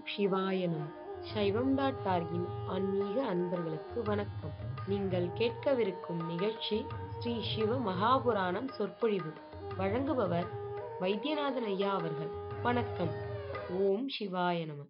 சிவாய நம சைவம் டாட் டார்கின் ஆன்மீக அன்பர்களுக்கு வணக்கம் நீங்கள் கேட்கவிருக்கும் நிகழ்ச்சி ஸ்ரீ சிவ மகாபுராணம் சொற்பொழிவு வழங்குபவர் வைத்தியநாதன் ஐயா அவர்கள் வணக்கம் ஓம் சிவாய நம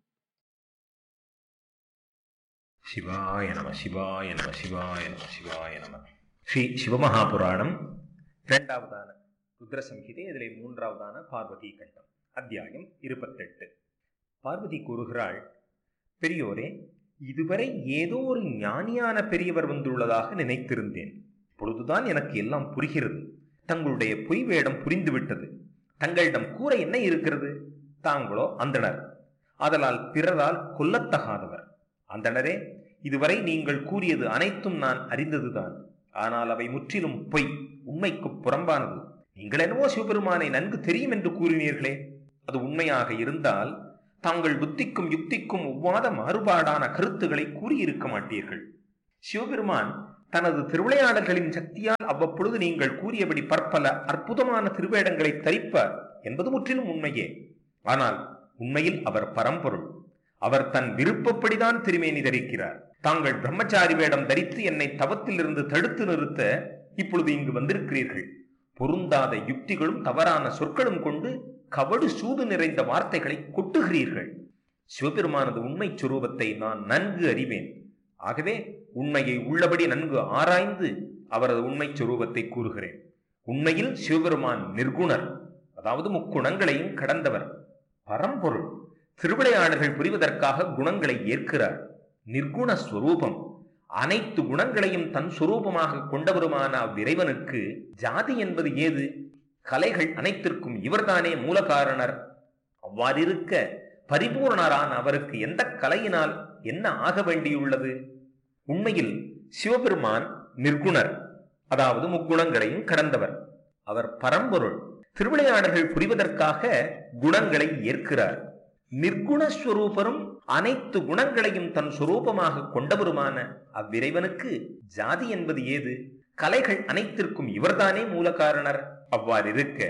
சிவாய நம சிவாய நம சிவாய நம சிவாய நம ஸ்ரீ சிவமகாபுராணம் இரண்டாவதான ருத்ர சம்ஹிதை இதிலே மூன்றாவதான பார்வதி கண்டம் அத்தியாயம் இருபத்தெட்டு பார்வதி கூறுகிறாள் பெரியோரே இதுவரை ஏதோ ஒரு ஞானியான பெரியவர் வந்துள்ளதாக நினைத்திருந்தேன் இப்பொழுதுதான் எனக்கு எல்லாம் புரிகிறது தங்களுடைய பொய் வேடம் புரிந்துவிட்டது தங்களிடம் கூற என்ன இருக்கிறது தாங்களோ அந்தணர் அதலால் பிறரால் கொல்லத்தகாதவர் அந்தணரே இதுவரை நீங்கள் கூறியது அனைத்தும் நான் அறிந்ததுதான் ஆனால் அவை முற்றிலும் பொய் உண்மைக்கு புறம்பானது நீங்கள் என்னவோ சிவபெருமானை நன்கு தெரியும் என்று கூறினீர்களே அது உண்மையாக இருந்தால் தாங்கள் புத்திக்கும் யுக்திக்கும் ஒவ்வாத மாறுபாடான கருத்துக்களை கூறியிருக்க மாட்டீர்கள் சிவபெருமான் தனது திருவிளையாடல்களின் சக்தியால் அவ்வப்பொழுது நீங்கள் கூறியபடி பற்பல அற்புதமான திருவேடங்களை தரிப்பார் என்பது முற்றிலும் உண்மையே ஆனால் உண்மையில் அவர் பரம்பொருள் அவர் தன் விருப்பப்படிதான் திருமேனி தரிக்கிறார் தாங்கள் பிரம்மச்சாரி வேடம் தரித்து என்னை தவத்திலிருந்து தடுத்து நிறுத்த இப்பொழுது இங்கு வந்திருக்கிறீர்கள் பொருந்தாத யுக்திகளும் தவறான சொற்களும் கொண்டு கவடு சூது நிறைந்த வார்த்தைகளை கொட்டுகிறீர்கள் சிவபெருமானது உண்மை சுரூபத்தை நான் நன்கு அறிவேன் ஆகவே உண்மையை உள்ளபடி நன்கு ஆராய்ந்து அவரது உண்மை சுரூபத்தை கூறுகிறேன் உண்மையில் சிவபெருமான் நிர்குணர் அதாவது முக்குணங்களையும் கடந்தவர் பரம்பொருள் திருவிளையாடல்கள் புரிவதற்காக குணங்களை ஏற்கிறார் நிர்குண ஸ்வரூபம் அனைத்து குணங்களையும் தன் சுரூபமாக கொண்டவருமான அவ்விறைவனுக்கு ஜாதி என்பது ஏது கலைகள் அனைத்திற்கும் இவர்தானே மூல காரணர் அவ்வாறிருக்க பரிபூர்ணரான அவருக்கு எந்த கலையினால் என்ன ஆக வேண்டியுள்ளது உண்மையில் சிவபெருமான் நிர்குணர் அதாவது முக்குணங்களையும் கடந்தவர் அவர் பரம்பொருள் திருவிளையாடல்கள் புரிவதற்காக குணங்களை ஏற்கிறார் நிர்குணஸ்வரூபரும் அனைத்து குணங்களையும் தன் சுரூபமாக கொண்டவருமான அவ்விறைவனுக்கு ஜாதி என்பது ஏது கலைகள் அனைத்திற்கும் இவர்தானே மூல காரணர் அவ்வாறிருக்க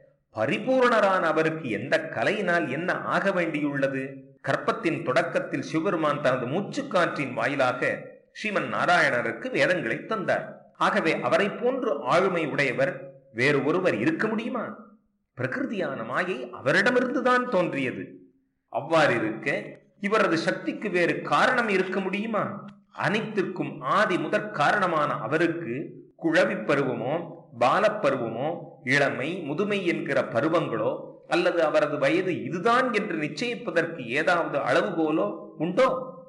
பரிபூர்ணரான அவருக்கு எந்த கலையினால் என்ன ஆக வேண்டியுள்ளது கற்பத்தின் தொடக்கத்தில் சிவபெருமான் தனது மூச்சுக்காற்றின் வாயிலாக ஸ்ரீமன் நாராயணருக்கு வேதங்களை தந்தார் ஆகவே அவரை போன்று ஆளுமை உடையவர் வேறு ஒருவர் இருக்க முடியுமா பிரகிருதியான மாயை அவரிடமிருந்துதான் தோன்றியது அவ்வாறிருக்க இவரது சக்திக்கு வேறு காரணம் இருக்க முடியுமா அனைத்திற்கும் ஆதி முதற் காரணமான அவருக்கு குழவி பருவமோ பாலப்பருவமோ இளமை முதுமை என்கிற பருவங்களோ அல்லது அவரது வயது இதுதான் என்று நிச்சயிப்பதற்கு ஏதாவது அளவுகோலோ உண்டோ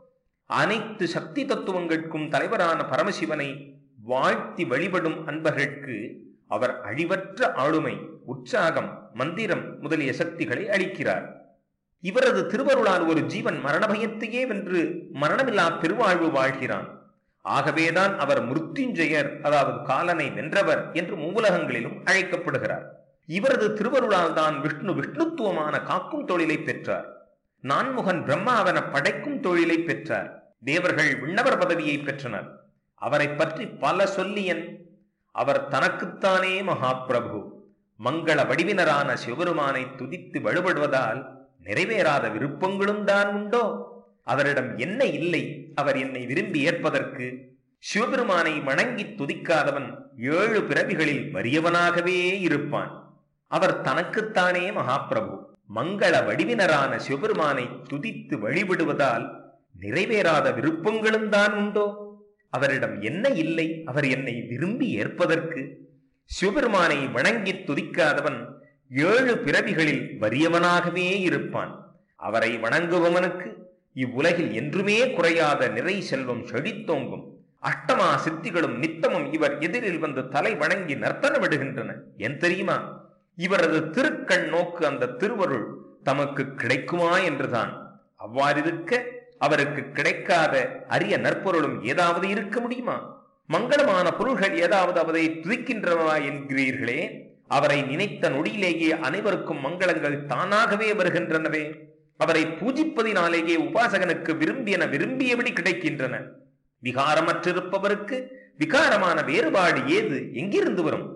அனைத்து சக்தி தத்துவங்களுக்கும் தலைவரான பரமசிவனை வாழ்த்தி வழிபடும் அன்பர்களுக்கு அவர் அழிவற்ற ஆளுமை உற்சாகம் மந்திரம் முதலிய சக்திகளை அளிக்கிறார் இவரது திருவருளால் ஒரு ஜீவன் மரண பயத்தையே வென்று மரணமில்லா பெருவாழ்வு வாழ்கிறான் ஆகவேதான் அவர் மிருத்யுஞ்செயர் அதாவது காலனை வென்றவர் என்று மூவுலகங்களிலும் அழைக்கப்படுகிறார் இவரது திருவருளால் தான் விஷ்ணு விஷ்ணுத்துவமான காக்கும் தொழிலை பெற்றார் நான்முகன் பிரம்மாவன படைக்கும் தொழிலை பெற்றார் தேவர்கள் விண்ணவர் பதவியை பெற்றனர் அவரை பற்றி பல சொல்லியன் அவர் தனக்குத்தானே மகாபிரபு மங்கள வடிவினரான சிவபெருமானை துதித்து வழிபடுவதால் நிறைவேறாத விருப்பங்களும் தான் உண்டோ அவரிடம் என்ன இல்லை அவர் என்னை விரும்பி ஏற்பதற்கு சிவபெருமானை வணங்கி துதிக்காதவன் ஏழு பிறவிகளில் வறியவனாகவே இருப்பான் அவர் தனக்குத்தானே மகாபிரபு மங்கள வடிவினரான சிவபெருமானை துதித்து வழிபடுவதால் நிறைவேறாத விருப்பங்களும் தான் உண்டோ அவரிடம் என்ன இல்லை அவர் என்னை விரும்பி ஏற்பதற்கு சிவபெருமானை வணங்கி துதிக்காதவன் ஏழு பிறவிகளில் வறியவனாகவே இருப்பான் அவரை வணங்குபவனுக்கு இவ்வுலகில் என்றுமே குறையாத நிறை செல்வம் செழித்தோங்கும் அஷ்டமா சித்திகளும் நித்தமும் இவர் எதிரில் வந்து தலை வணங்கி நர்த்தனமிடுகின்றன என் தெரியுமா இவரது திருக்கண் நோக்கு அந்த திருவருள் தமக்கு கிடைக்குமா என்றுதான் அவ்வாறிருக்க அவருக்கு கிடைக்காத அரிய நற்பொருளும் ஏதாவது இருக்க முடியுமா மங்களமான பொருள்கள் ஏதாவது அவரை துதிக்கின்றனவா என்கிறீர்களே அவரை நினைத்த நொடியிலேயே அனைவருக்கும் மங்களங்கள் தானாகவே வருகின்றனவே அவரை பூஜிப்பதினாலேயே உபாசகனுக்கு விரும்பியன விரும்பியபடி கிடைக்கின்றன விகாரமற்றிருப்பவருக்கு விகாரமான வேறுபாடு ஏது எங்கிருந்து வரும்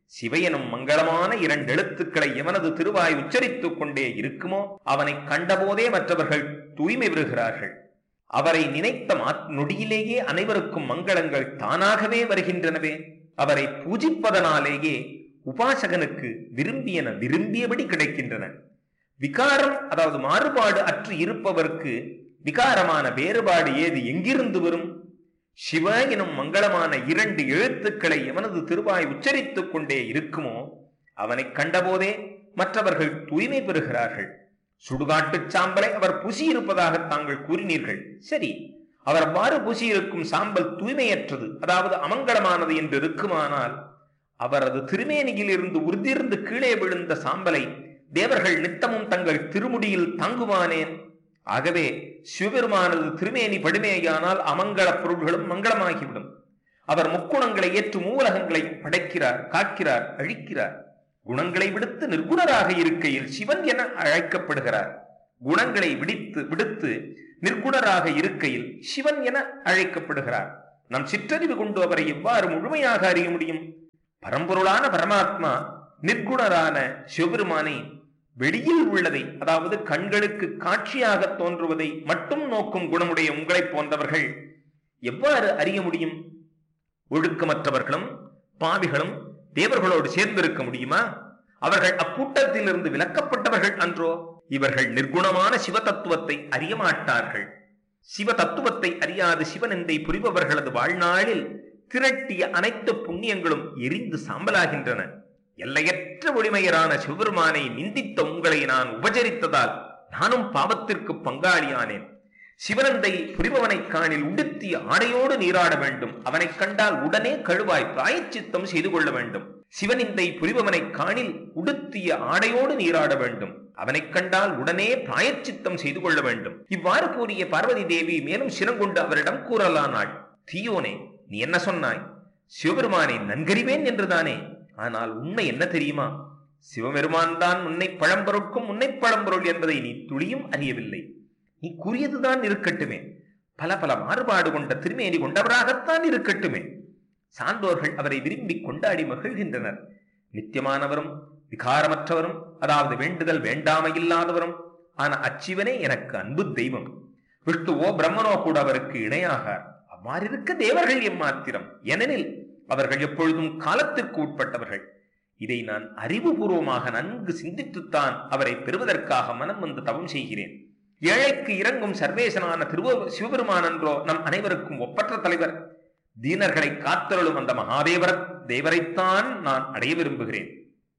சிவையனும் மங்களமான இரண்டு எழுத்துக்களை எவனது திருவாய் உச்சரித்துக் கொண்டே இருக்குமோ அவனை கண்டபோதே மற்றவர்கள் தூய்மை பெறுகிறார்கள் அவரை நினைத்த மாத் நொடியிலேயே அனைவருக்கும் மங்களங்கள் தானாகவே வருகின்றனவே அவரை பூஜிப்பதனாலேயே உபாசகனுக்கு விரும்பியன விரும்பியபடி கிடைக்கின்றன விகாரம் அதாவது மாறுபாடு அற்று இருப்பவருக்கு விகாரமான வேறுபாடு ஏது எங்கிருந்து வரும் சிவ எனும் மங்களமான இரண்டு எழுத்துக்களை எவனது திருவாய் உச்சரித்துக் கொண்டே இருக்குமோ அவனை கண்டபோதே மற்றவர்கள் தூய்மை பெறுகிறார்கள் சுடுகாட்டுச் சாம்பலை அவர் பூசியிருப்பதாக தாங்கள் கூறினீர்கள் சரி அவர் அவ்வாறு பூசியிருக்கும் சாம்பல் தூய்மையற்றது அதாவது அமங்கலமானது என்று இருக்குமானால் அவரது திருமேனியில் இருந்து உறுதியிருந்து கீழே விழுந்த சாம்பலை தேவர்கள் நித்தமும் தங்கள் திருமுடியில் தாங்குவானேன் ஆகவே சிவபெருமானது திருமேனி படுமேயானால் அமங்கல பொருள்களும் மங்களமாகிவிடும் அவர் முக்குணங்களை ஏற்று மூலகங்களை படைக்கிறார் காக்கிறார் அழிக்கிறார் குணங்களை விடுத்து நிர்குணராக இருக்கையில் சிவன் என அழைக்கப்படுகிறார் குணங்களை விடித்து விடுத்து நிர்குணராக இருக்கையில் சிவன் என அழைக்கப்படுகிறார் நம் சிற்றறிவு கொண்டு அவரை எவ்வாறு முழுமையாக அறிய முடியும் பரம்பொருளான பரமாத்மா நிர்குணரான சிவபெருமானை வெளியில் உள்ளதை அதாவது கண்களுக்கு காட்சியாக தோன்றுவதை மட்டும் நோக்கும் குணமுடைய உங்களைப் போன்றவர்கள் எவ்வாறு அறிய முடியும் ஒழுக்கமற்றவர்களும் பாவிகளும் தேவர்களோடு சேர்ந்திருக்க முடியுமா அவர்கள் அக்கூட்டத்திலிருந்து விலக்கப்பட்டவர்கள் அன்றோ இவர்கள் நிர்குணமான சிவ தத்துவத்தை அறிய மாட்டார்கள் சிவ தத்துவத்தை அறியாது சிவனெந்தை புரிபவர்களது வாழ்நாளில் திரட்டிய அனைத்து புண்ணியங்களும் எரிந்து சாம்பலாகின்றன எல்லையற்ற ஒளிமையரான சிவபெருமானை நிந்தித்த உங்களை நான் உபச்சரித்ததால் நானும் பாவத்திற்கு பங்காளியானேன் சிவனந்தை புரிபவனை காணில் உடுத்திய ஆடையோடு நீராட வேண்டும் அவனைக் கண்டால் உடனே கழுவாய் பிராயச்சித்தம் செய்து கொள்ள வேண்டும் சிவனிந்தை புரிபவனை காணில் உடுத்திய ஆடையோடு நீராட வேண்டும் அவனைக் கண்டால் உடனே பிராயச்சித்தம் செய்து கொள்ள வேண்டும் இவ்வாறு கூறிய பார்வதி தேவி மேலும் சினங்கொண்டு அவரிடம் கூறலானாள் தீயோனே நீ என்ன சொன்னாய் சிவபெருமானை நன்கறிவேன் என்றுதானே ஆனால் உண்மை என்ன தெரியுமா சிவபெருமான் தான் உன்னை பழம்பொருட்கும் உன்னை பழம்பொருள் என்பதை நீ துளியும் அறியவில்லை நீ கூறியதுதான் இருக்கட்டுமே பல பல மாறுபாடு கொண்ட திருமேனி கொண்டவராகத்தான் இருக்கட்டுமே சான்றோர்கள் அவரை விரும்பி கொண்டாடி மகிழ்கின்றனர் நித்தியமானவரும் விகாரமற்றவரும் அதாவது வேண்டுதல் வேண்டாமையில்லாதவரும் ஆன அச்சிவனே எனக்கு அன்பு தெய்வம் விஷ்ணுவோ பிரம்மனோ கூட அவருக்கு இணையாகார் அவ்வாறிருக்க தேவர்கள் எம்மாத்திரம் ஏனெனில் அவர்கள் எப்பொழுதும் காலத்திற்கு உட்பட்டவர்கள் இதை நான் அறிவுபூர்வமாக நன்கு சிந்தித்துத்தான் அவரை பெறுவதற்காக மனம் வந்து தவம் செய்கிறேன் ஏழைக்கு இறங்கும் சர்வேசனான திருவ சிவபெருமான் என்றோ நம் அனைவருக்கும் ஒப்பற்ற தலைவர் தீனர்களை காத்தருளும் அந்த மகாதேவர தேவரைத்தான் நான் அடைய விரும்புகிறேன்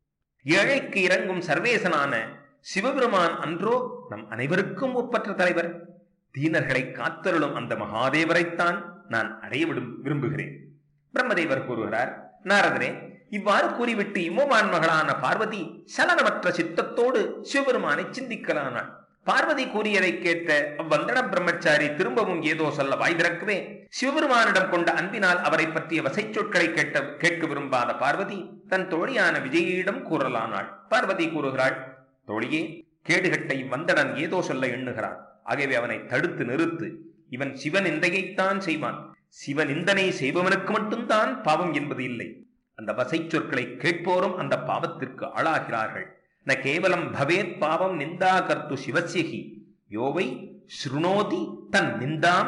ஏழைக்கு இறங்கும் சர்வேசனான சிவபெருமான் அன்றோ நம் அனைவருக்கும் ஒப்பற்ற தலைவர் தீனர்களை காத்தருளும் அந்த மகாதேவரைத்தான் நான் அடைய விடும் விரும்புகிறேன் பிரம்மதேவர் கூறுகிறார் நாரதனே இவ்வாறு கூறிவிட்டு இம்மமான் மகளான பார்வதி சலனமற்ற சித்தத்தோடு சிவபெருமானை சிந்திக்கலானாள் பார்வதி கூறியதை கேட்ட அவ்வந்தன பிரம்மச்சாரி திரும்பவும் ஏதோ சொல்ல வாய் திறக்கவே சிவபெருமானிடம் கொண்ட அன்பினால் அவரை பற்றிய வசை சொற்களை கேட்ட கேட்க விரும்பாத பார்வதி தன் தோழியான விஜயிடம் கூறலானாள் பார்வதி கூறுகிறாள் தோழியே கேடுகட்டை வந்தடன் ஏதோ சொல்ல எண்ணுகிறான் ஆகவே அவனை தடுத்து நிறுத்து இவன் சிவன் இந்தையைத்தான் செய்வான் சிவன் இந்தனை செய்பவனுக்கு மட்டும்தான் பாவம் என்பது இல்லை அந்த வசை சொற்களை கேட்போரும் அந்த பாவத்திற்கு ஆளாகிறார்கள் ந கேவலம் பவேத் பாவம் நிந்தா கர்த்து சிவசியகி யோவை ஸ்ருணோதி தன் நிந்தாம்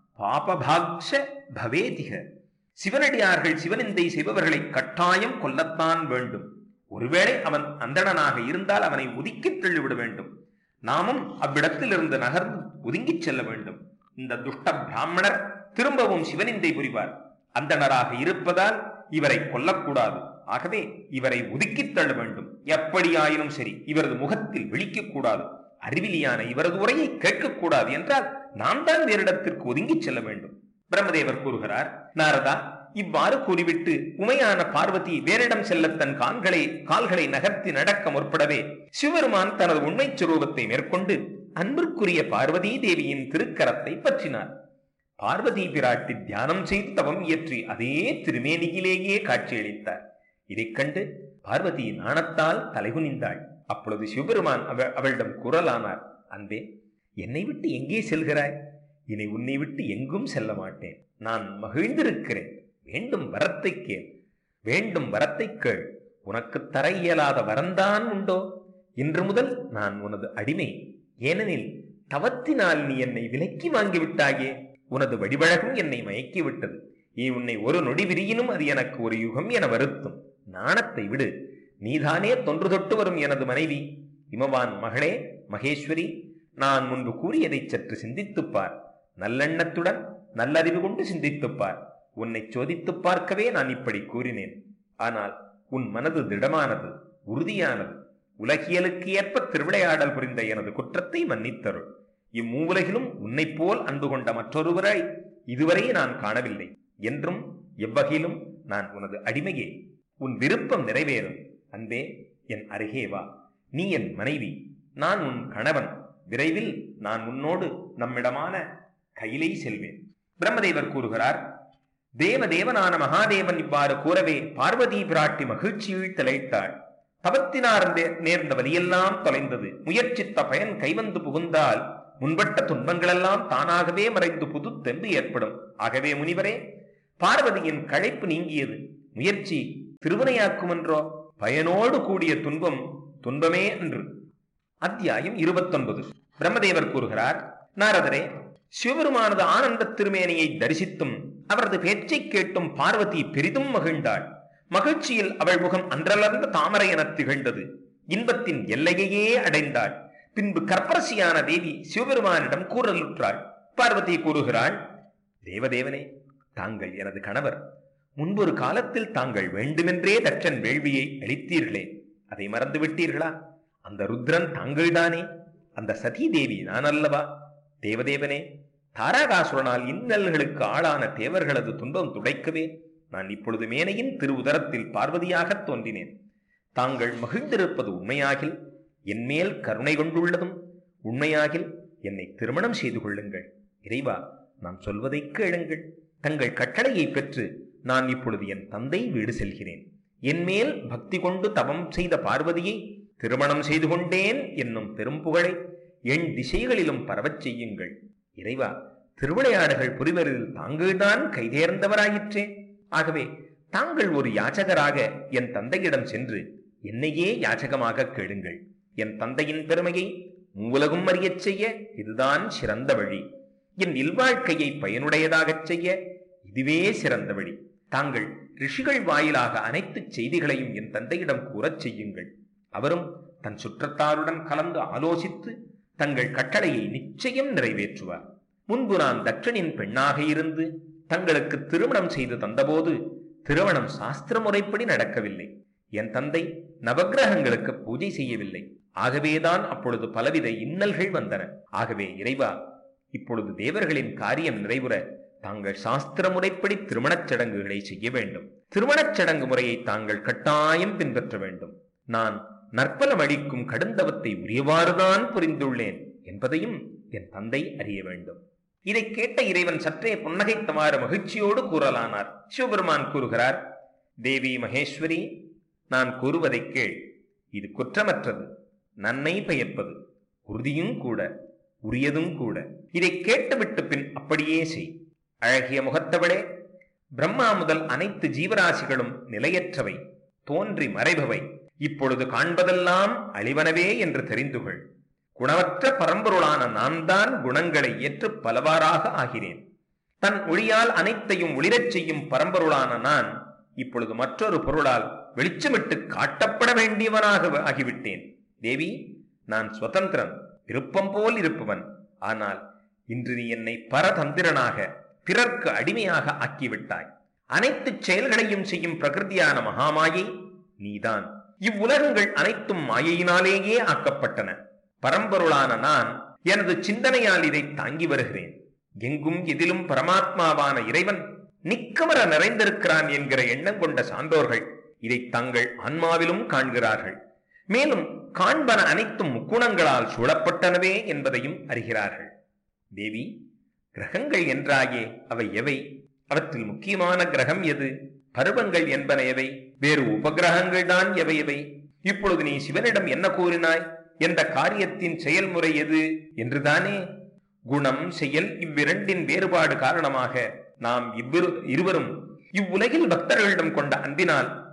பாபபாக்ஷ பவேதிக சிவனடியார்கள் சிவனிந்தை செய்பவர்களை கட்டாயம் கொல்லத்தான் வேண்டும் ஒருவேளை அவன் அந்தணனாக இருந்தால் அவனை ஒதுக்கித் தள்ளிவிட வேண்டும் நாமும் அவ்விடத்திலிருந்து நகர்ந்து ஒதுங்கிச் செல்ல வேண்டும் இந்த துஷ்ட பிராமணர் திரும்பவும் சிவனிந்தை புரிவார் அந்தணராக இருப்பதால் இவரை கொல்லக்கூடாது ஆகவே இவரை ஒதுக்கித் தள்ள வேண்டும் எப்படியாயினும் சரி இவரது முகத்தில் விழிக்கக் கூடாது அறிவிலியான இவரது உரையை கேட்கக்கூடாது என்றால் நாம் தான் வேறிடத்திற்கு ஒதுங்கிச் செல்ல வேண்டும் பிரம்மதேவர் கூறுகிறார் நாரதா இவ்வாறு கூறிவிட்டு உமையான பார்வதி வேறிடம் செல்ல தன் கால்களை கால்களை நகர்த்தி நடக்க முற்படவே சிவபெருமான் தனது உண்மைச் சுரூபத்தை மேற்கொண்டு அன்பிற்குரிய பார்வதி தேவியின் திருக்கரத்தை பற்றினார் பார்வதி பிராட்டி தியானம் செய்து தவம் இயற்றி அதே திருமேனியிலேயே காட்சியளித்தார் இதைக் கண்டு பார்வதி நாணத்தால் தலைகுனிந்தாள் அப்பொழுது சிவபெருமான் அவ அவளிடம் குரலானார் அன்பே என்னை விட்டு எங்கே செல்கிறாய் இனி உன்னை விட்டு எங்கும் செல்ல மாட்டேன் நான் மகிழ்ந்திருக்கிறேன் வேண்டும் வரத்தை கேள் வேண்டும் வரத்தை கேள் உனக்கு தர இயலாத வரந்தான் உண்டோ இன்று முதல் நான் உனது அடிமை ஏனெனில் தவத்தினால் நீ என்னை விலக்கி வாங்கிவிட்டாயே உனது வடிவழகும் என்னை மயக்கி விட்டது நீ உன்னை ஒரு நொடி விரியினும் அது எனக்கு ஒரு யுகம் என வருத்தும் நாணத்தை விடு நீதானே தொன்று தொட்டு வரும் எனது மனைவி இமவான் மகளே மகேஸ்வரி நான் முன்பு கூறியதை சற்று சிந்தித்துப் பார் நல்லெண்ணத்துடன் நல்லறிவு கொண்டு சிந்தித்துப் பார் உன்னை சோதித்துப் பார்க்கவே நான் இப்படி கூறினேன் ஆனால் உன் மனது திடமானது உறுதியானது உலகியலுக்கு ஏற்ப திருவிளையாடல் புரிந்த எனது குற்றத்தை மன்னித்தருள் இம்மூவுலகிலும் உன்னைப் போல் அன்பு கொண்ட மற்றொருவரை இதுவரை நான் காணவில்லை என்றும் எவ்வகையிலும் நான் உனது அடிமையே உன் விருப்பம் நிறைவேறும் அன்பே என் அருகே வா நீ என் மனைவி நான் உன் கணவன் விரைவில் நான் உன்னோடு நம்மிடமான கையிலை செல்வேன் பிரம்மதேவர் கூறுகிறார் தேவதேவனான மகாதேவன் இவ்வாறு கூறவே பார்வதி பிராட்டி மகிழ்ச்சியில் திளைத்தாள் தவத்தினார் நே- நேர்ந்த வலியெல்லாம் தொலைந்தது முயற்சித்த பயன் கைவந்து புகுந்தால் முன்பட்ட துன்பங்களெல்லாம் தானாகவே மறைந்து புது தெம்பு ஏற்படும் ஆகவே முனிவரே பார்வதியின் களைப்பு நீங்கியது முயற்சி திருவினையாக்குமென்றோ பயனோடு கூடிய துன்பம் துன்பமே அன்று அத்தியாயம் இருபத்தொன்பது பிரம்மதேவர் கூறுகிறார் நாரதரே சிவபெருமானது ஆனந்த திருமேனியை தரிசித்தும் அவரது பேச்சைக் கேட்டும் பார்வதி பெரிதும் மகிழ்ந்தாள் மகிழ்ச்சியில் அவள் முகம் அன்றலர்ந்த தாமரை எனத் திகழ்ந்தது இன்பத்தின் எல்லையையே அடைந்தாள் பின்பு கற்பரசியான தேவி சிவபெருமானிடம் கூறலுற்றாள் பார்வதி கூறுகிறாள் தேவதேவனே தாங்கள் எனது கணவர் முன்பொரு காலத்தில் தாங்கள் வேண்டுமென்றே தட்சன் வேள்வியை அளித்தீர்களே அதை மறந்து விட்டீர்களா அந்த ருத்ரன் தாங்கள்தானே அந்த சதி தேவி நான் அல்லவா தேவதேவனே தாராகாசுரனால் இன்னல்களுக்கு ஆளான தேவர்களது துன்பம் துடைக்கவே நான் இப்பொழுது மேனையின் திருவுதரத்தில் பார்வதியாகத் தோன்றினேன் தாங்கள் மகிழ்ந்திருப்பது உண்மையாகில் என்மேல் கருணை கொண்டுள்ளதும் உண்மையாகில் என்னை திருமணம் செய்து கொள்ளுங்கள் இறைவா நான் சொல்வதைக் கேளுங்கள் தங்கள் கட்டளையை பெற்று நான் இப்பொழுது என் தந்தை வீடு செல்கிறேன் என்மேல் பக்தி கொண்டு தவம் செய்த பார்வதியை திருமணம் செய்து கொண்டேன் என்னும் பெரும் புகழை என் திசைகளிலும் பரவச் செய்யுங்கள் இறைவா திருவிளையாடுகள் புரிவரில் தாங்கள்தான் கைதேர்ந்தவராயிற்றே ஆகவே தாங்கள் ஒரு யாச்சகராக என் தந்தையிடம் சென்று என்னையே யாச்சகமாக கேளுங்கள் என் தந்தையின் பெருமையை மூலகும் அறியச் செய்ய இதுதான் சிறந்த வழி என் இல்வாழ்க்கையை பயனுடையதாகச் செய்ய இதுவே சிறந்த வழி தாங்கள் ரிஷிகள் வாயிலாக அனைத்து செய்திகளையும் என் தந்தையிடம் கூறச் செய்யுங்கள் அவரும் தன் சுற்றத்தாருடன் கலந்து ஆலோசித்து தங்கள் கட்டளையை நிச்சயம் நிறைவேற்றுவார் முன்பு நான் தட்சனின் பெண்ணாக இருந்து தங்களுக்கு திருமணம் செய்து தந்தபோது திருமணம் சாஸ்திர முறைப்படி நடக்கவில்லை என் தந்தை நவக்கிரகங்களுக்கு பூஜை செய்யவில்லை ஆகவேதான் அப்பொழுது பலவித இன்னல்கள் வந்தன ஆகவே இறைவா இப்பொழுது தேவர்களின் காரியம் நிறைவுற தாங்கள் சாஸ்திர முறைப்படி திருமணச் சடங்குகளை செய்ய வேண்டும் திருமணச் சடங்கு முறையை தாங்கள் கட்டாயம் பின்பற்ற வேண்டும் நான் நற்பலம் அளிக்கும் கடுந்தவத்தை உரியவாறுதான் புரிந்துள்ளேன் என்பதையும் என் தந்தை அறிய வேண்டும் இதை கேட்ட இறைவன் சற்றே புன்னகைத்தவாறு மகிழ்ச்சியோடு கூறலானார் சிவபெருமான் கூறுகிறார் தேவி மகேஸ்வரி நான் கூறுவதைக் கேள் இது குற்றமற்றது நன்மை பயப்பது உறுதியும் கூட உரியதும் கூட இதை கேட்டுவிட்டு பின் அப்படியே செய் அழகிய முகத்தவளே பிரம்மா முதல் அனைத்து ஜீவராசிகளும் நிலையற்றவை தோன்றி மறைபவை இப்பொழுது காண்பதெல்லாம் அழிவனவே என்று தெரிந்து கொள் குணமற்ற பரம்பொருளான நான் தான் குணங்களை ஏற்று பலவாறாக ஆகிறேன் தன் ஒளியால் அனைத்தையும் ஒளிரச் செய்யும் பரம்பொருளான நான் இப்பொழுது மற்றொரு பொருளால் வெளிச்சமிட்டு காட்டப்பட வேண்டியவனாக ஆகிவிட்டேன் தேவி நான் சுதந்திரன் விருப்பம் போல் இருப்பவன் ஆனால் இன்று நீ என்னை பரதந்திரனாக பிறர்க்கு அடிமையாக ஆக்கிவிட்டாய் அனைத்து செயல்களையும் செய்யும் பிரகிருதியான மகாமாயை நீதான் இவ்வுலகங்கள் அனைத்தும் மாயையினாலேயே ஆக்கப்பட்டன பரம்பொருளான நான் எனது சிந்தனையால் இதை தாங்கி வருகிறேன் எங்கும் எதிலும் பரமாத்மாவான இறைவன் நிக்கமர நிறைந்திருக்கிறான் என்கிற எண்ணம் கொண்ட சான்றோர்கள் இதை தங்கள் ஆன்மாவிலும் காண்கிறார்கள் மேலும் காண்பன அனைத்தும் முக்குணங்களால் சூழப்பட்டனவே என்பதையும் அறிகிறார்கள் தேவி கிரகங்கள் என்றாயே அவை எவை அவற்றில் முக்கியமான கிரகம் எது பருவங்கள் என்பன எவை வேறு உபகிரகங்கள் தான் எவை எவை இப்பொழுது நீ சிவனிடம் என்ன கூறினாய் எந்த காரியத்தின் செயல்முறை எது என்றுதானே குணம் செயல் இவ்விரண்டின் வேறுபாடு காரணமாக நாம் இவ்விரு இருவரும் இவ்வுலகில் பக்தர்களிடம் கொண்ட அன்பினால்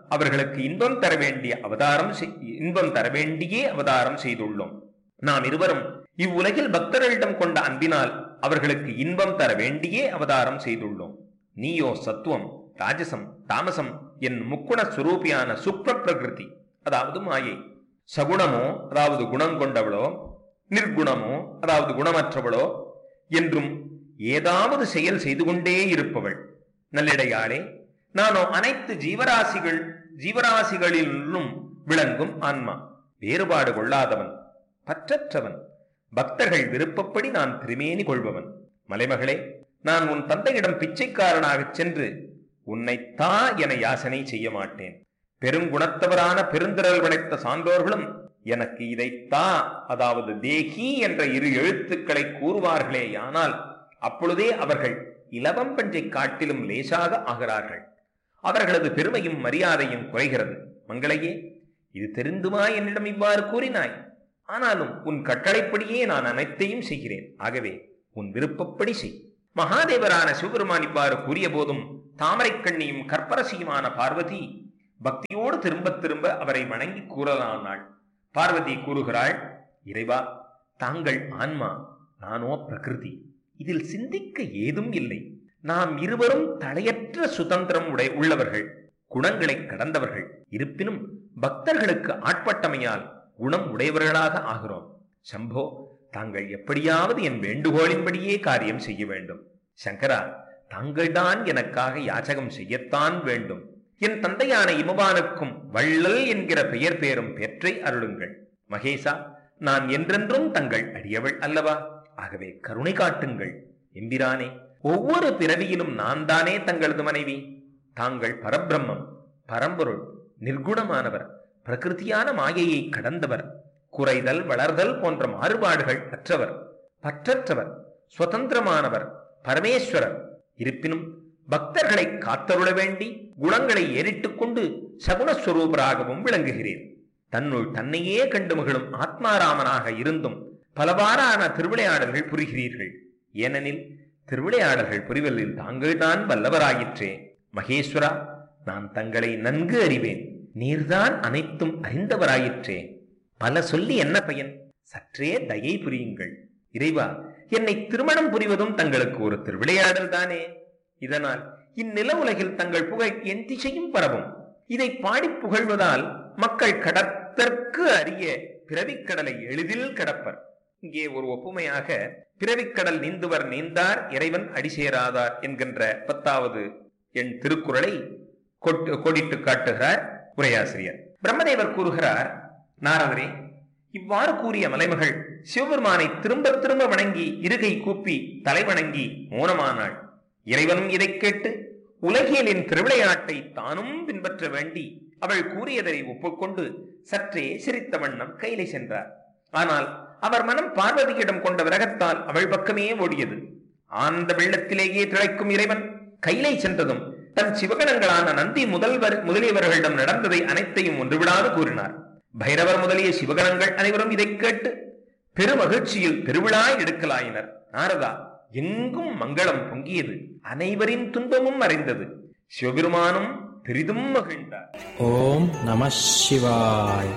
அவர்களுக்கு இன்பம் தர வேண்டிய அவதாரம் செய்- இன்பம் தர வேண்டியே அவதாரம் செய்துள்ளோம் நாம் இருவரும் இவ்வுலகில் பக்தர்களிடம் கொண்ட அன்பினால் அவர்களுக்கு இன்பம் தர வேண்டியே அவதாரம் செய்துள்ளோம் நீயோ சத்துவம் ராஜசம் தாமசம் என் முக்குண சுரூபியான சுப்ர பிரகிருதி அதாவது மாயை சகுணமோ அதாவது குணம் கொண்டவளோ நிர்குணமோ அதாவது குணமற்றவளோ என்றும் ஏதாவது செயல் செய்து கொண்டே இருப்பவள் நல்லிடையாளே நானோ அனைத்து ஜீவராசிகள் ஜீவராசிகளிலும் விளங்கும் ஆன்மா வேறுபாடு கொள்ளாதவன் பற்றற்றவன் பக்தர்கள் விருப்பப்படி நான் திருமேனி கொள்பவன் மலைமகளே நான் உன் தந்தையிடம் பிச்சைக்காரனாகச் சென்று உன்னை தா என யாசனை செய்ய மாட்டேன் பெருங்குணத்தவரான பெருந்திரல் படைத்த சான்றோர்களும் எனக்கு இதை தா அதாவது தேகி என்ற இரு எழுத்துக்களை கூறுவார்களேயானால் அப்பொழுதே அவர்கள் இலவம் பஞ்சை காட்டிலும் லேசாக ஆகிறார்கள் அவர்களது பெருமையும் மரியாதையும் குறைகிறது மங்களையே இது தெரிந்துமா என்னிடம் இவ்வாறு கூறினாய் ஆனாலும் உன் கட்டளைப்படியே நான் அனைத்தையும் செய்கிறேன் ஆகவே உன் விருப்பப்படி செய் மகாதேவரான சிவபெருமான் இவ்வாறு கூறிய போதும் தாமரைக் கண்ணியும் கற்பரசியுமான பார்வதி பக்தியோடு திரும்ப திரும்ப அவரை வணங்கி கூறலானாள் பார்வதி கூறுகிறாள் இறைவா தாங்கள் ஆன்மா நானோ பிரகிருதி இதில் சிந்திக்க ஏதும் இல்லை நாம் இருவரும் தலையற்ற சுதந்திரம் உடை உள்ளவர்கள் குணங்களை கடந்தவர்கள் இருப்பினும் பக்தர்களுக்கு ஆட்பட்டமையால் குணம் உடையவர்களாக ஆகிறோம் சம்போ தாங்கள் எப்படியாவது என் வேண்டுகோளின்படியே காரியம் செய்ய வேண்டும் சங்கரா தாங்கள்தான் எனக்காக யாச்சகம் செய்யத்தான் வேண்டும் என் தந்தையான இமவானுக்கும் வள்ளல் என்கிற பெயர் பேரும் பெற்றை அருளுங்கள் மகேசா நான் என்றென்றும் தங்கள் அடியவள் அல்லவா ஆகவே கருணை காட்டுங்கள் எம்பிரானே ஒவ்வொரு பிறவியிலும் நான் தானே தங்களது மனைவி தாங்கள் பரபிரம்மம் பரம்பொருள் நிர்குணமானவர் பிரகிருதியான மாயையை கடந்தவர் குறைதல் வளர்தல் போன்ற மாறுபாடுகள் அற்றவர் பற்றற்றவர் சுதந்திரமானவர் பரமேஸ்வரர் இருப்பினும் பக்தர்களை காத்தருள வேண்டி குணங்களை ஏறிட்டுக் கொண்டு சகுணஸ்வரூபராகவும் விளங்குகிறேன் தன்னுள் தன்னையே கண்டு மகிழும் ஆத்மாராமனாக இருந்தும் பலவாறான திருவிளையாடல்கள் புரிகிறீர்கள் ஏனெனில் திருவிளையாடல்கள் புரிவதில் தாங்கள்தான் வல்லவராயிற்றே மகேஸ்வரா நான் தங்களை நன்கு அறிவேன் நீர்தான் அனைத்தும் அறிந்தவராயிற்றே பல சொல்லி என்ன பயன் சற்றே தயை புரியுங்கள் இறைவா என்னை திருமணம் புரிவதும் தங்களுக்கு ஒரு திருவிளையாடல் தானே இதனால் இந்நில உலகில் தங்கள் புகழ் என் திசையும் பரவும் இதை பாடி புகழ்வதால் மக்கள் கடத்தற்கு அறிய பிறவிக்கடலை எளிதில் கடப்பர் இங்கே ஒரு ஒப்புமையாக பிறவிக்கடல் நீந்துவர் நீந்தார் இறைவன் அடிசேராதார் என்கின்ற பத்தாவது என் திருக்குறளை கொட்டு- கோடிட்டு காட்டுகிறார் உரையாசிரியர் பிரம்மதேவர் கூறுகிறார் நாரதரே இவ்வாறு கூறிய மலைமகள் சிவபெருமானை திரும்ப திரும்ப வணங்கி இருகை கூப்பி தலை வணங்கி மௌனமானாள் இறைவனும் இதைக் கேட்டு உலகியலின் திருவிளையாட்டை தானும் பின்பற்ற வேண்டி அவள் கூறியதை ஒப்புக்கொண்டு சற்றே சிரித்த வண்ணம் கையிலே சென்றார் ஆனால் அவர் மனம் பார்வதியிடம் கொண்ட விரகத்தால் அவள் பக்கமே ஓடியது ஆனந்த வெள்ளத்திலேயே திளைக்கும் இறைவன் கையிலை சென்றதும் தன் சிவகணங்களான நந்தி முதல்வர் முதலியவர்களிடம் நடந்ததை அனைத்தையும் ஒன்றுவிடாது கூறினார் பைரவர் முதலிய சிவகணங்கள் அனைவரும் இதைக் கேட்டு பெருமகிழ்ச்சியில் பெருவிழா எடுக்கலாயினர் நாரதா எங்கும் மங்களம் பொங்கியது அனைவரின் துன்பமும் மறைந்தது சிவபெருமானும் பெரிதும் மகிழ்ந்தார் ஓம் நம சிவாய்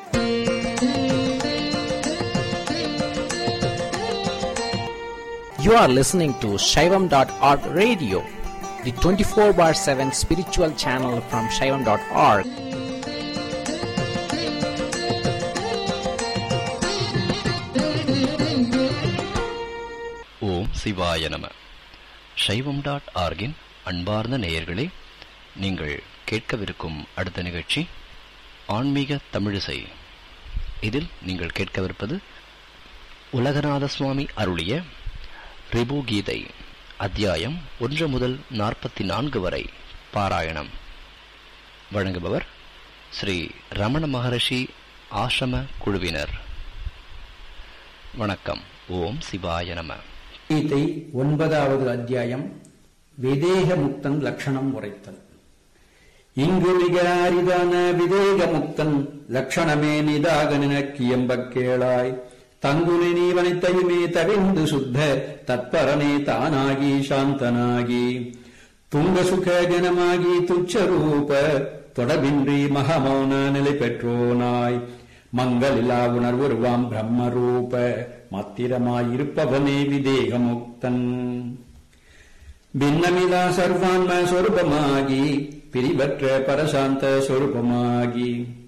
You are listening to Shaivam.org radio, the 24 bar 7 spiritual channel from Shaivam.org. ஓம் சிவாய நம சைவம் டாட் ஆர்கின் அன்பார்ந்த நேயர்களே நீங்கள் கேட்கவிருக்கும் அடுத்த நிகழ்ச்சி ஆன்மீக தமிழிசை இதில் நீங்கள் கேட்கவிருப்பது உலகநாத சுவாமி அருளிய ரிபு கீதை அத்தியாயம் ஒன்று முதல் நாற்பத்தி நான்கு வரை பாராயணம் வழங்குபவர் ஸ்ரீ ரமண மகரிஷி ஆசிரம குழுவினர் வணக்கம் ஓம் சிவாய நம கீதை ஒன்பதாவது அத்தியாயம் விதேக முக்தன் லட்சணம் உரைத்தல் இங்கு மிக அரிதான விதேக முக்தன் லட்சணமே நிதாக நினக்கியம்பக் கேளாய் தங்குனி நீவனைத்தையுமே தவிர்ந்து சுத்த தத்பரனே தானாகி சாந்தனாகி துங்க சுக ஜனமாகி துச்சரூப தொடர்பின்றி மகமௌன நிலை பெற்றோனாய் மங்களிலா உணர்வுருவாம் பிரம்மரூப மாத்திரமாயிருப்பவனே விதேகமுக்தன் பின்னமிலா சர்வான்ம சொரூபமாகி பிரிவற்ற பரசாந்த சொரூபமாகி